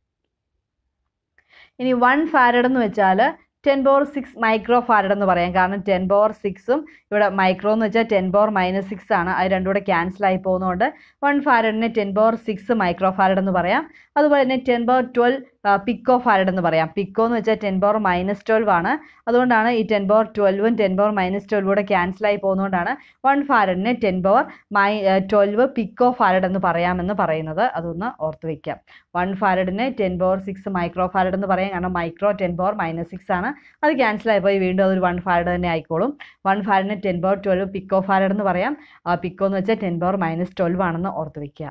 ഇനി വൺ ഫാരഡ് എന്ന് വെച്ചാൽ ten power six micro farad എന്ന് പറയാം കാരണം ടെൻ പവർ സിക്സും ഇവിടെ മൈക്രോ എന്ന് വെച്ചാൽ ടെൻ പവർ മൈനസ് സിക്സ് ആണ് അത് രണ്ടും കൂടെ ക്യാൻസൽ ആയി പോകുന്നതുകൊണ്ട് വൺ ഫാരഡിനെ ten power six micro farad എന്ന് പറയാം അതുപോലെ തന്നെ ten power twelve pico farad എന്ന് പറയാം പിക്കോ എന്ന് വെച്ചാൽ ടെൻ പവർ മൈനസ് ട്വൽവ് ആണ് അതുകൊണ്ടാണ് ഈ ടെൻ പവർ ട്വൽവും ടെൻ പവർ മൈനസ് ട്വൽവും കൂടെ ക്യാൻസൽ ആയി പോകുന്നതുകൊണ്ടാണ് വൺ ഫാരഡിനെ ടെൻ പവർ മൈ ട്വൽവ് പിക്കോ ഫാരഡ് എന്ന് പറയാമെന്ന് പറയുന്നത് അതൊന്ന് ഓർത്ത് വയ്ക്കാം വൺ ഫാരഡിനെ ten power six micro farad എന്ന് പറയാം കാരണം micro ten power minus six ആണ് അത് ക്യാൻസൽ ആയിപ്പോയി വീണ്ടും അതൊരു വൺ ഫാരഡ് തന്നെ ആയിക്കോളും വൺ ഫാരഡിന് ten power twelve pico farad എന്ന് പറയാം ആ പിക്കോ എന്ന് വെച്ചാൽ ടെൻ പവർ മൈനസ് ട്വൽവ് ആണെന്ന് ഓർത്ത് വയ്ക്കുക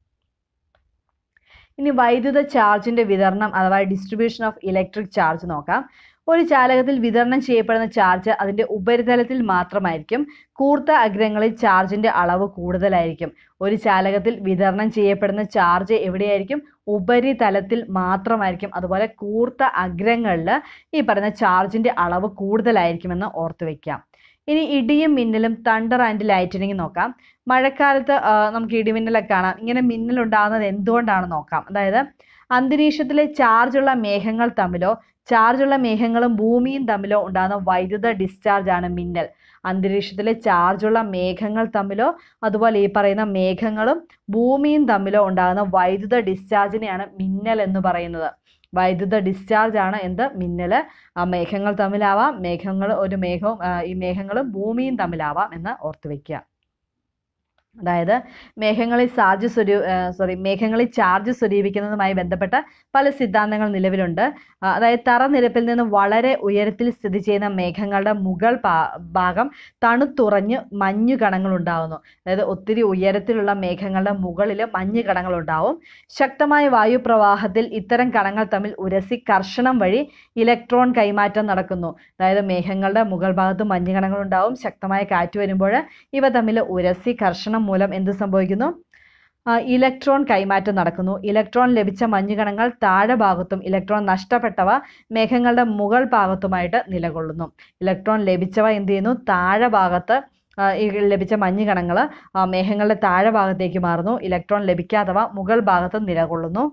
ഇനി വൈദ്യുത ചാർജിന്റെ വിതരണം അഥവാ ഡിസ്ട്രിബ്യൂഷൻ ഓഫ് ഇലക്ട്രിക് ചാർജ് നോക്കാം ഒരു ചാലകത്തിൽ വിതരണം ചെയ്യപ്പെടുന്ന ചാർജ് അതിന്റെ ഉപരിതലത്തിൽ മാത്രമായിരിക്കും കൂർത്ത അഗ്രങ്ങളിൽ ചാർജിന്റെ അളവ് കൂടുതലായിരിക്കും ഒരു ചാലകത്തിൽ വിതരണം ചെയ്യപ്പെടുന്ന ചാർജ് എവിടെയായിരിക്കും ഉപരിതലത്തിൽ മാത്രമായിരിക്കും അതുപോലെ കൂർത്ത അഗ്രങ്ങളിൽ ഈ പറയുന്ന ചാർജിന്റെ അളവ് കൂടുതലായിരിക്കുമെന്ന് ഓർത്ത് വെക്കാം ഇനി ഇടിയും മിന്നലും തണ്ടർ ആൻഡ് ലൈറ്റനിങ് നോക്കാം മഴക്കാലത്ത് ആ, നമുക്ക് ഇടിമിന്നലൊക്കെ കാണാം ഇങ്ങനെ മിന്നൽ ഉണ്ടാകുന്നത് എന്തുകൊണ്ടാണെന്ന് നോക്കാം അതായത് അന്തരീക്ഷത്തിലെ ചാർജുള്ള മേഘങ്ങൾ തമ്മിലോ ചാർജുള്ള മേഘങ്ങളും ഭൂമിയും തമ്മിലോ ഉണ്ടാകുന്ന വൈദ്യുത ഡിസ്ചാർജ് ആണ് മിന്നൽ അന്തരീക്ഷത്തിലെ ചാർജുള്ള മേഘങ്ങൾ തമ്മിലോ അതുപോലെ ഈ പറയുന്ന മേഘങ്ങളും ഭൂമിയും തമ്മിലോ ഉണ്ടാകുന്ന വൈദ്യുത ഡിസ്ചാർജിനെയാണ് മിന്നൽ എന്ന് പറയുന്നത് വൈദ്യുത ഡിസ്ചാർജ് ആണ് എന്ത് മിന്നൽ ആ മേഘങ്ങൾ തമ്മിലാവാം മേഘങ്ങൾ ഒരു മേഘവും ആ, ഈ മേഘങ്ങളും ഭൂമിയും തമ്മിലാവാം എന്ന് ഓർത്ത് വെക്കുക അതായത് മേഘങ്ങളിൽ ചാർജ് സ്വരൂ സോറി മേഘങ്ങളിൽ ചാർജ് സ്വരൂപിക്കുന്നതുമായി ബന്ധപ്പെട്ട പല സിദ്ധാന്തങ്ങൾ നിലവിലുണ്ട് ആ, അതായത് തറനിരപ്പിൽ നിന്ന് വളരെ ഉയരത്തിൽ സ്ഥിതി ചെയ്യുന്ന മേഘങ്ങളുടെ മുകൾ പാ- ഭാഗം തണുത്തുറഞ്ഞ് മഞ്ഞു കണങ്ങൾ ഉണ്ടാകുന്നു അതായത് ഒത്തിരി ഉയരത്തിലുള്ള മേഘങ്ങളുടെ മുകളിൽ മഞ്ഞ് കണങ്ങൾ ഉണ്ടാവും ശക്തമായ വായുപ്രവാഹത്തിൽ ഇത്തരം കണങ്ങൾ തമ്മിൽ ഉരസി കർഷണം വഴി ഇലക്ട്രോൺ കൈമാറ്റം നടക്കുന്നു അതായത് മേഘങ്ങളുടെ മുകൾ ഭാഗത്ത് മഞ്ഞ് കണങ്ങൾ ഉണ്ടാവും ശക്തമായ കാറ്റ് വരുമ്പോൾ ഇവ തമ്മിൽ ഉരസി കർഷണം മൂലം എന്ത് സംഭവിക്കുന്നു ആ, ഇലക്ട്രോൺ കൈമാറ്റം നടക്കുന്നു ഇലക്ട്രോൺ ലഭിച്ച മഞ്ഞുകണങ്ങൾ താഴെ ഭാഗത്തും ഇലക്ട്രോൺ നഷ്ടപ്പെട്ടവ മേഘങ്ങളുടെ മുകൾ ഭാഗത്തുമായിട്ട് നിലകൊള്ളുന്നു ഇലക്ട്രോൺ ലഭിച്ചവ എന്ത് ചെയ്യുന്നു താഴെ ഭാഗത്ത് ആ, ഈ ലഭിച്ച മഞ്ഞുകണങ്ങൾ മേഘങ്ങളുടെ താഴെ ഭാഗത്തേക്ക് മാറുന്നു ഇലക്ട്രോൺ ലഭിക്കാത്തവ മുകൾ ഭാഗത്ത് നിലകൊള്ളുന്നു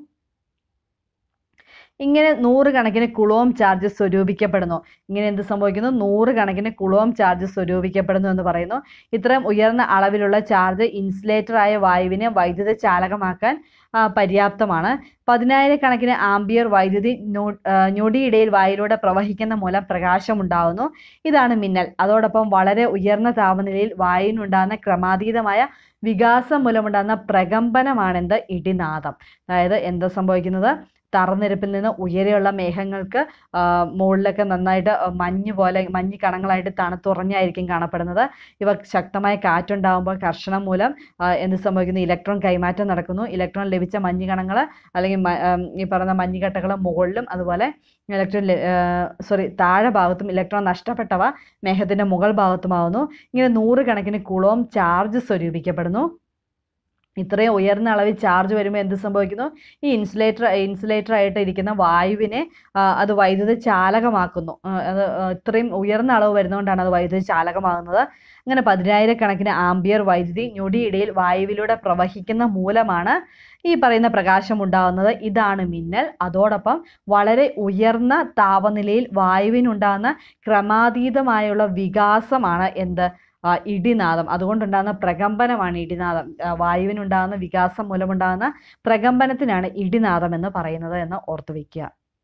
ഇങ്ങനെ നൂറുകണക്കിന് കുളോം ചാർജ് സ്വരൂപിക്കപ്പെടുന്നു ഇങ്ങനെ എന്ത് സംഭവിക്കുന്നു നൂറുകണക്കിന് കുളോം ചാർജ് സ്വരൂപിക്കപ്പെടുന്നു എന്ന് പറയുന്നു ഇത്രയും ഉയർന്ന അളവിലുള്ള ചാർജ് ഇൻസുലേറ്ററായ വായുവിനെ വൈദ്യുത ചാലകമാക്കാൻ ആ, പര്യാപ്തമാണ് പതിനായിരക്കണക്കിന് ആംബിയർ വൈദ്യുതി നൂ- ആ, ഞൊടിയിടയിൽ വായുവിലൂടെ പ്രവഹിക്കുന്ന മൂലം പ്രകാശമുണ്ടാകുന്നു ഇതാണ് മിന്നൽ അതോടൊപ്പം വളരെ ഉയർന്ന താപനിലയിൽ വായുവിനുണ്ടാകുന്ന ക്രമാതീതമായ വികാസം മൂലമുണ്ടാകുന്ന പ്രകമ്പനമാണെന്ത് ഇടിനാദം അതായത് എന്താ സംഭവിക്കുന്നത് തറനിരപ്പിൽ നിന്ന് ഉയരെയുള്ള മേഘങ്ങൾക്ക് ആ, മുകളിലൊക്കെ നന്നായിട്ട് മഞ്ഞ് പോലെ മഞ്ഞ് കണങ്ങളായിട്ട് തണുത്തുറഞ്ഞായിരിക്കും കാണപ്പെടുന്നത് ഇവ ശക്തമായ കാറ്റുണ്ടാകുമ്പോൾ കർഷണം മൂലം ആ, എന്ത് സംഭവിക്കുന്നു ഇലക്ട്രോൺ കൈമാറ്റം നടക്കുന്നു ഇലക്ട്രോൺ ലഭിച്ച മഞ്ഞ് കണങ്ങൾ അല്ലെങ്കിൽ മ- ആം, ഈ പറഞ്ഞ മഞ്ഞുകട്ടകൾ മുകളിലും അതുപോലെ ഇലക്ട്രോൺ സോറി താഴെ ഭാഗത്തും ഇലക്ട്രോൺ നഷ്ടപ്പെട്ടവ മേഘത്തിന്റെ മുകൾ ഭാഗത്തുമാവുന്നു ഇങ്ങനെ നൂറുകണക്കിന് കുളവും ചാർജ് സ്വരൂപിക്കപ്പെടുന്നു ഇത്രയും ഉയർന്ന അളവിൽ ചാർജ് വരുമ്പോൾ എന്ത് സംഭവിക്കുന്നു ഈ ഇൻസുലേറ്റർ ഇൻസുലേറ്റർ ആയിട്ട് ഇരിക്കുന്ന വായുവിനെ ആ, അത് വൈദ്യുത ചാലകമാക്കുന്നു ആ, അത് ആ, ഇത്രയും ഉയർന്ന അളവ് വരുന്നതുകൊണ്ടാണ് അത് വൈദ്യുത ചാലകമാകുന്നത് അങ്ങനെ പതിനായിരക്കണക്കിന് ആംബിയർ വൈദ്യുതി ഞൊടിയിടയിൽ വായുവിലൂടെ പ്രവഹിക്കുന്ന മൂലമാണ് ഈ പറയുന്ന പ്രകാശം ഉണ്ടാകുന്നത് ഇതാണ് മിന്നൽ അതോടൊപ്പം വളരെ ഉയർന്ന താപനിലയിൽ വായുവിനുണ്ടാകുന്ന ക്രമാതീതമായുള്ള വികാസമാണ് എന്ത് ആ, ഇടിനാദം അതുകൊണ്ടുണ്ടാകുന്ന പ്രകമ്പനമാണ് ഇടിനാദം ആ, വായുവിനുണ്ടാകുന്ന വികാസം മൂലമുണ്ടാകുന്ന പ്രകമ്പനത്തിനാണ് ഇടിനാദം എന്ന് പറയുന്നത് എന്ന് ഓർത്തു വയ്ക്കുക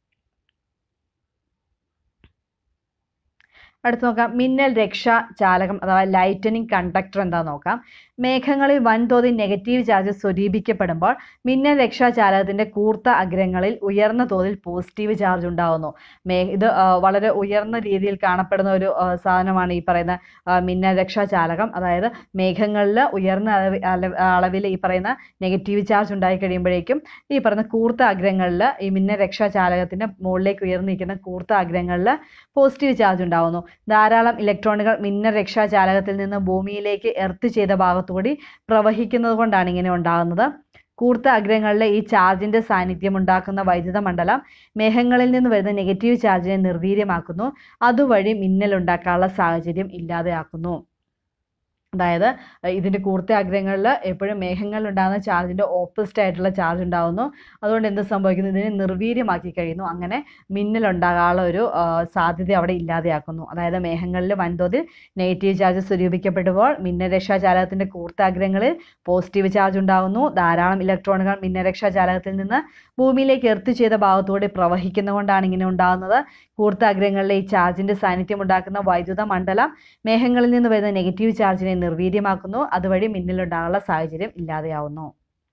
അടുത്ത് നോക്കാം മിന്നൽ രക്ഷാ ചാലകം അഥവാ ലൈറ്റനിങ് കണ്ടക്ടർ എന്താന്ന് നോക്കാം മേഘങ്ങളിൽ വൻതോതിൽ നെഗറ്റീവ് ചാർജ് സ്വരൂപിക്കപ്പെടുമ്പോൾ മിന്നൽ രക്ഷാ ചാലകത്തിന്റെ കൂർത്ത അഗ്രങ്ങളിൽ ഉയർന്ന തോതിൽ പോസിറ്റീവ് ചാർജ് ഉണ്ടാകുന്നു മേ ഇത് ആ, വളരെ ഉയർന്ന രീതിയിൽ കാണപ്പെടുന്ന ഒരു ആ, സാധനമാണ് ഈ പറയുന്ന ആ, മിന്നൽ രക്ഷാ ചാലകം അതായത് മേഘങ്ങളിൽ ഉയർന്ന അളവ് അളവ് അളവിൽ ഈ പറയുന്ന നെഗറ്റീവ് ചാർജ് ഉണ്ടായി കഴിയുമ്പോഴേക്കും ഈ പറയുന്ന കൂർത്ത അഗ്രങ്ങളിൽ ഈ മിന്നൽ രക്ഷാ ചാലകത്തിന്റെ മുകളിലേക്ക് ഉയർന്നിരിക്കുന്ന കൂർത്ത അഗ്രങ്ങളിൽ പോസിറ്റീവ് ചാർജ് ഉണ്ടാകുന്നു ധാരാളം ഇലക്ട്രോണുകൾ മിന്നൽ രക്ഷാ ചാലകത്തിൽ നിന്ന് ഭൂമിയിലേക്ക് എർത്ത് ചെയ്ത ഭാഗത്തുകൂടി പ്രവഹിക്കുന്നത് കൊണ്ടാണ് ഇങ്ങനെ ഉണ്ടാകുന്നത് കൂർത്ത അഗ്രങ്ങളിലെ ഈ ചാർജിന്റെ സാന്നിധ്യം ഉണ്ടാക്കുന്ന വൈദ്യുത മണ്ഡലം മേഘങ്ങളിൽ നിന്ന് വരുന്ന നെഗറ്റീവ് ചാർജിനെ നിർവീര്യമാക്കുന്നു അതുവഴി മിന്നൽ ഉണ്ടാക്കാനുള്ള സാഹചര്യം ഇല്ലാതെയാക്കുന്നു അതായത് അഹ് ഇതിന്റെ കൂർത്ത അഗ്രങ്ങളിൽ എപ്പോഴും മേഘങ്ങളിൽ ഉണ്ടാകുന്ന ചാർജിന്റെ ഓപ്പോസിറ്റ് ആയിട്ടുള്ള ചാർജ് ഉണ്ടാകുന്നു അതുകൊണ്ട് എന്ത് സംഭവിക്കുന്നു ഇതിനെ നിർവീര്യമാക്കി കഴിയുന്നു അങ്ങനെ മിന്നൽ ഉണ്ടാകാനുള്ള ഒരു ആ, സാധ്യത അവിടെ ഇല്ലാതെയാക്കുന്നു അതായത് മേഘങ്ങളിൽ വൻതോതിൽ നെഗറ്റീവ് ചാർജ് സ്വരൂപിക്കപ്പെടുമ്പോൾ മിന്നരക്ഷാ ചാലകത്തിന്റെ കൂർത്ത അഗ്രങ്ങളിൽ പോസിറ്റീവ് ചാർജ് ഉണ്ടാകുന്നു ധാരാളം ഇലക്ട്രോണുകൾ മിന്നരക്ഷാ ചാലകത്തിൽ നിന്ന് ഭൂമിയിലേക്ക് എർത്ത് ചെയ്ത ഭാഗത്തൂടെ പ്രവഹിക്കുന്നതുകൊണ്ടാണ് ഇങ്ങനെ ഉണ്ടാകുന്നത് കൂർത്ത അഗ്രങ്ങളിലെ ഈ ചാർജിന്റെ സാന്നിധ്യം ഉണ്ടാക്കുന്ന വൈദ്യുത മണ്ഡലം മേഘങ്ങളിൽ നിന്ന് വരുന്ന നെഗറ്റീവ് ചാർജിനെ നിർവീര്യമാക്കുന്നു അതുവഴി മിന്നലുണ്ടാകാനുള്ള സാഹചര്യം ഇല്ലാതെയാവുന്നു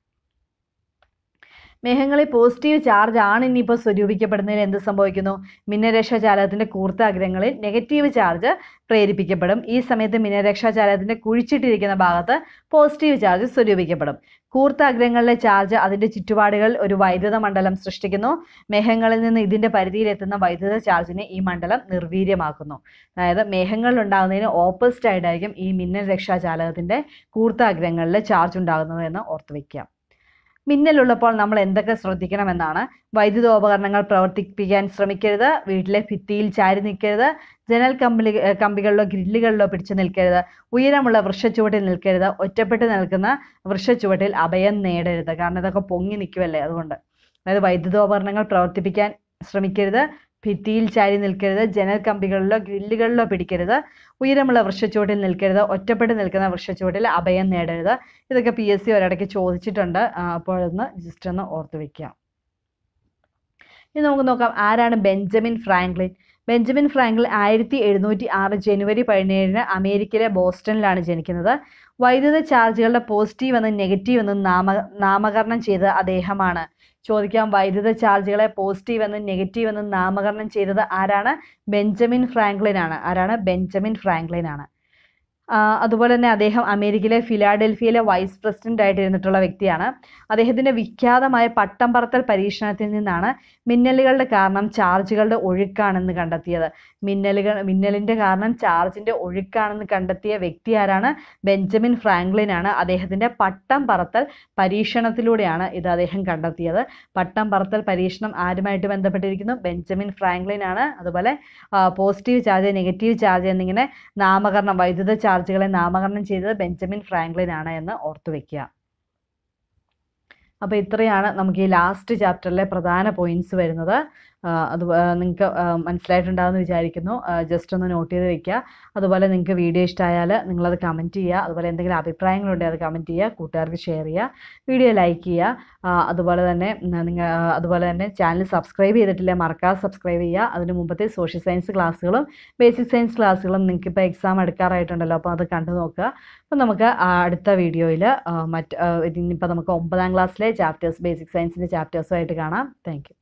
മേഘങ്ങളിൽ പോസിറ്റീവ് ചാർജ് ആണ് ഇനിയിപ്പോൾ സ്വരൂപിക്കപ്പെടുന്നതിൽ എന്ത് സംഭവിക്കുന്നു മിന്നരക്ഷാ ചാലകത്തിന്റെ കൂർത്ത അഗ്രങ്ങളിൽ നെഗറ്റീവ് ചാർജ് പ്രേരിപ്പിക്കപ്പെടും ഈ സമയത്ത് മിന്നരക്ഷാ ചാലകത്തിന്റെ കുഴിച്ചിട്ടിരിക്കുന്ന ഭാഗത്ത് പോസിറ്റീവ് ചാർജ് സ്വരൂപിക്കപ്പെടും കൂർത്ത അഗ്രങ്ങളിലെ ചാർജ് അതിന്റെ ചുറ്റുപാടുകളിൽ ഒരു വൈദ്യുത മണ്ഡലം സൃഷ്ടിക്കുന്നു മേഘങ്ങളിൽ നിന്ന് ഇതിന്റെ പരിധിയിലെത്തുന്ന വൈദ്യുത ചാർജിനെ ഈ മണ്ഡലം നിർവീര്യമാക്കുന്നു അതായത് മേഘങ്ങളിൽ ഉണ്ടാകുന്നതിന് ഓപ്പോസിറ്റ് ആയിട്ടായിരിക്കും ഈ മിന്നൽ രക്ഷാ ചാലകത്തിന്റെ കൂർത്ത അഗ്രങ്ങളിൽ ചാർജ് ഉണ്ടാകുന്നത് എന്ന് ഓർത്തു വയ്ക്കുക മിന്നലുള്ളപ്പോൾ നമ്മൾ എന്തൊക്കെ ശ്രദ്ധിക്കണമെന്നാണ് വൈദ്യുതോപകരണങ്ങൾ പ്രവർത്തിപ്പിക്കാൻ ശ്രമിക്കരുത് വീട്ടിലെ ഭിത്തിയിൽ ചാരി നിൽക്കരുത് ജനൽ കമ്പി കമ്പികളിലോ ഗ്രില്ലുകളിലോ പിടിച്ചു നിൽക്കരുത് ഉയരമുള്ള വൃക്ഷച്ചുവട്ടിൽ നിൽക്കരുത് ഒറ്റപ്പെട്ട് നിൽക്കുന്ന വൃക്ഷച്ചുവട്ടിൽ അഭയം നേടരുത് കാരണം ഇതൊക്കെ പൊങ്ങി നിൽക്കുമല്ലേ അതുകൊണ്ട് അതായത് വൈദ്യുതോപകരണങ്ങൾ പ്രവർത്തിപ്പിക്കാൻ ശ്രമിക്കരുത് ഭിത്തിയിൽ ചാരി നിൽക്കരുത് ജനൽ കമ്പികളിലോ ഗ്രില്ലുകളിലോ പിടിക്കരുത് ഉയരമുള്ള വൃക്ഷച്ചുവട്ടിൽ നിൽക്കരുത് ഒറ്റപ്പെട്ട് നിൽക്കുന്ന വൃക്ഷച്ചുവട്ടിൽ അഭയം നേടരുത് ഇതൊക്കെ പി എസ് സി ഒരിടയ്ക്ക് ചോദിച്ചിട്ടുണ്ട് ആ, അപ്പോൾ ഒന്ന് ജസ്റ്റ് ഒന്ന് ഓർത്ത് വെക്കുക ഇനി നമുക്ക് നോക്കാം ആരാണ് ബെഞ്ചമിൻ ഫ്രാങ്ക്ലിൻ ബെഞ്ചമിൻ ഫ്രാങ്ക്ലിൻ ആയിരത്തി എഴുന്നൂറ്റി ആറ് ജനുവരി പതിനേഴിന് അമേരിക്കയിലെ ബോസ്റ്റണിലാണ് ജനിക്കുന്നത് വൈദ്യുത ചാർജുകളുടെ പോസിറ്റീവ് എന്നും നെഗറ്റീവ് എന്നും നാമ നാമകരണം ചെയ്തത് അദ്ദേഹമാണ് ചോദിക്കാം വൈദ്യുത ചാർജുകളെ പോസിറ്റീവ് എന്നും നെഗറ്റീവ് എന്നും നാമകരണം ചെയ്തത് ആരാണ് ബെഞ്ചമിൻ ഫ്രാങ്ക്ലിൻ ആണ് ആരാണ് ബെഞ്ചമിൻ ഫ്രാങ്ക്ലിൻ ആണ് ആ, അതുപോലെ തന്നെ അദ്ദേഹം അമേരിക്കയിലെ ഫിലാഡൽഫിയയിലെ വൈസ് പ്രസിഡന്റ് ആയിട്ട് ഇരുന്നിട്ടുള്ള വ്യക്തിയാണ് അദ്ദേഹത്തിന്റെ വിഖ്യാതമായ പട്ടം പറത്തൽ പരീക്ഷണത്തിൽ നിന്നാണ് മിന്നലുകളുടെ കാരണം ചാർജുകളുടെ ഒഴുക്കാണെന്ന് കണ്ടെത്തിയത് മിന്നലുകൾ മിന്നലിന്റെ കാരണം ചാർജിന്റെ ഒഴുക്കാണെന്ന് കണ്ടെത്തിയ വ്യക്തി ആരാണ് ബെഞ്ചമിൻ ഫ്രാങ്ക്ലിൻ ആണ് അദ്ദേഹത്തിന്റെ പട്ടം പറത്തൽ പരീക്ഷണത്തിലൂടെയാണ് ഇത് അദ്ദേഹം കണ്ടെത്തിയത് പട്ടം പറത്തൽ പരീക്ഷണം ആരുമായിട്ട് ബന്ധപ്പെട്ടിരിക്കുന്നു ബെഞ്ചമിൻ ഫ്രാങ്ക്ലിൻ ആണ് അതുപോലെ പോസിറ്റീവ് ചാർജ് നെഗറ്റീവ് ചാർജ് എന്നിങ്ങനെ നാമകരണം വൈദ്യുത ചാർജുകളെ നാമകരണം ചെയ്തത് ബെഞ്ചമിൻ ഫ്രാങ്ക്ലിൻ ആണ് എന്ന് ഓർത്തു വെക്കുക അപ്പോൾ ഇത്രയാണ് നമുക്ക് ഈ ലാസ്റ്റ് ചാപ്റ്ററിലെ പ്രധാന പോയിന്റ്സ് വരുന്നത് ആ, അത് നിങ്ങൾക്ക് മനസ്സിലായിട്ടുണ്ടാകുമെന്ന് വിചാരിക്കുന്നു ജസ്റ്റ് ഒന്ന് നോട്ട് ചെയ്ത് വെക്കുക അതുപോലെ നിങ്ങൾക്ക് വീഡിയോ ഇഷ്ടമായാൽ നിങ്ങളത് കമൻറ്റ് ചെയ്യുക അതുപോലെ എന്തെങ്കിലും അഭിപ്രായങ്ങളുണ്ടെങ്കിൽ അത് കമൻറ്റ് ചെയ്യുക കൂട്ടുകാർക്ക് ഷെയർ ചെയ്യുക വീഡിയോ ലൈക്ക് ചെയ്യുക ആ, അതുപോലെ തന്നെ നിങ്ങൾ അതുപോലെ തന്നെ ചാനൽ സബ്സ്ക്രൈബ് ചെയ്തിട്ടില്ല മറക്കാതെ സബ്സ്ക്രൈബ് ചെയ്യുക അതിന് മുമ്പത്തെ സോഷ്യൽ സയൻസ് ക്ലാസ്സുകളും ബേസിക് സയൻസ് ക്ലാസ്സുകളും നിങ്ങൾക്ക് ഇപ്പോൾ എക്സാം എടുക്കാറായിട്ടുണ്ടല്ലോ അപ്പോൾ അത് കണ്ടു നോക്കുക അപ്പോൾ നമുക്ക് ആ അടുത്ത വീഡിയോയിൽ മറ്റ് ഇനിയിപ്പോൾ നമുക്ക് ഒമ്പതാം ക്ലാസ്സിലെ ചാപ്റ്റേഴ്സ് ബേസിക് സയൻസിൻ്റെ ചാപ്റ്റേഴ്സുമായിട്ട് കാണാം താങ്ക് യു